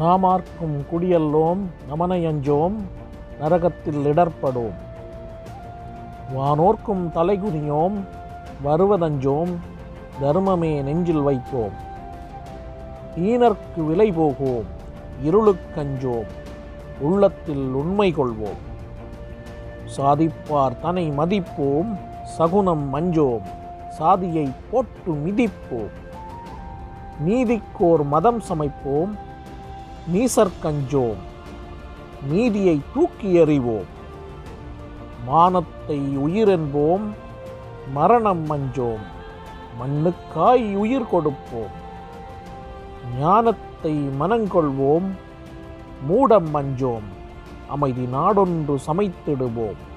நாமார்க்கும் குடியல்லோம் நமனையஞ்சோம் நரகத்தில் இடர்படோம் வானோர்க்கும் தலைகுனியோம் வருவதஞ்சோம் தர்மமே நெஞ்சில் வைப்போம் ஈனர்க்கு விலை போகோம் இருளுக்கஞ்சோம் உள்ளத்தில் உண்மை கொள்வோம் சாதிப்பார் தனை மதிப்போம் சகுனம் மஞ்சோம் சாதியை போட்டு மிதிப்போம் நீதிக்கோர் மதம் சமைப்போம் நீசர்கஞ்சோம் நீதியை தூக்கி எறிவோம் மானத்தை உயிரென்போம் மரணம் மஞ்சோம் மண்ணுக்காய் உயிர் கொடுப்போம் ஞானத்தை மனங்கொள்வோம் மூடம் மஞ்சோம் அமைதி நாடொன்று சமைத்திடுவோம்